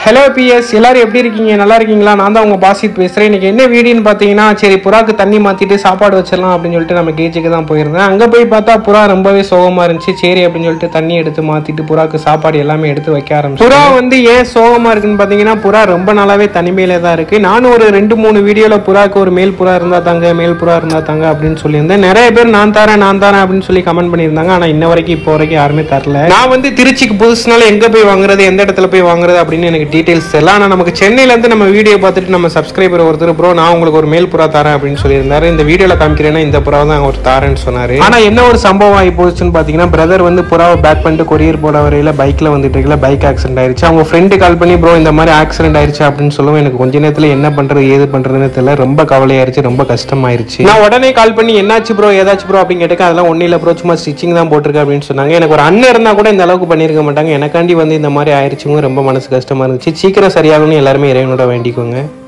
hello PS எல்லாரும் எப்படி இருக்கீங்க நல்லா இருக்கீங்களா நான் தான் உங்க பாசித் பேசுறேன் இன்னைக்கு என்ன வீடியோன்னு பார்த்தீங்கன்னா சரி புறாக்கு தண்ணி மாத்திட்டு சாப்பாடு வச்சிடலாம் அப்படின்னு சொல்லிட்டு நம்ம கேஜுக்கு தான் போயிருந்தேன் அங்க போய் பார்த்தா புறா ரொம்பவே சோகமா இருந்துச்சு சரி அப்படின்னு சொல்லிட்டு தண்ணி எடுத்து மாத்திட்டு புறாக்கு சாப்பாடு எல்லாமே எடுத்து வைக்க ஆரம்பிச்சு புறா வந்து ஏன் சோகமா இருக்குன்னு பார்த்தீங்கன்னா புறா ரொம்ப நாளாவே தனிமையில தான் இருக்கு நானும் ஒரு ரெண்டு மூணு வீடியோல புறாக்கு ஒரு மேல் புறா இருந்தா தாங்க மேல் புறா இருந்தா தாங்க அப்படின்னு சொல்லியிருந்தேன் நிறைய பேர் நான் தரேன் நான் தரேன் அப்படின்னு சொல்லி கமெண்ட் பண்ணியிருந்தாங்க ஆனா இன்ன வரைக்கும் இப்போ வரைக்கும் யாருமே தரல நான் வந்து திருச்சிக்கு புதுசுனால எங்க போய் வாங்குறது எந்த இடத்துல போய் வாங்குறது அப்படின்னு எனக்கு டீடைல்ஸ் தெரியல ஆனா நமக்கு சென்னையில இருந்து நம்ம வீடியோ பார்த்துட்டு நம்ம சப்ஸ்கிரைபர் ஒருத்தர் ப்ரோ நான் உங்களுக்கு ஒரு மேல் புறா தரேன் அப்படின்னு சொல்லியிருந்தாரு இந்த வீடியோல காமிக்கிறேன்னா இந்த புறா தான் அவர் தாரேன்னு சொன்னாரு ஆனா என்ன ஒரு சம்பவம் ஆகி போச்சுன்னு பாத்தீங்கன்னா பிரதர் வந்து புறாவை பேக் பண்ணிட்டு கொரியர் போட வரையில பைக்ல வந்துட்டு இருக்கல பைக் ஆக்சிடென்ட் ஆயிருச்சு அவங்க ஃப்ரெண்டு கால் பண்ணி ப்ரோ இந்த மாதிரி ஆக்சிடென்ட் ஆயிருச்சு அப்படின்னு சொல்லுவோம் எனக்கு கொஞ்ச நேரத்துல என்ன பண்றது ஏது பண்றதுன்னு தெரியல ரொம்ப கவலையாயிருச்சு ரொம்ப கஷ்டமாயிருச்சு நான் உடனே கால் பண்ணி என்னாச்சு ப்ரோ ஏதாச்சும் ப்ரோ அப்படின்னு கேட்டேன் அதெல்லாம் ஒன்னும் இல்ல ப்ரோ சும்மா ஸ்டிச்சிங் தான் போட்டிருக்கு அப்படின்னு சொன்னாங்க எனக்கு ஒரு அண்ணன் இருந்தா கூட இந்த அளவுக்கு பண்ணிருக்க மாட்டாங்க எனக்காண்டி வந்து இந்த மாதிரி ஆயிருச்சுங்க ரொம்ப மனசு கஷ்டமா இருந்துச்சு சீக்கிரம் சரியாகணும்னு எல்லாருமே இறைவனோட வேண்டிக்கோங்க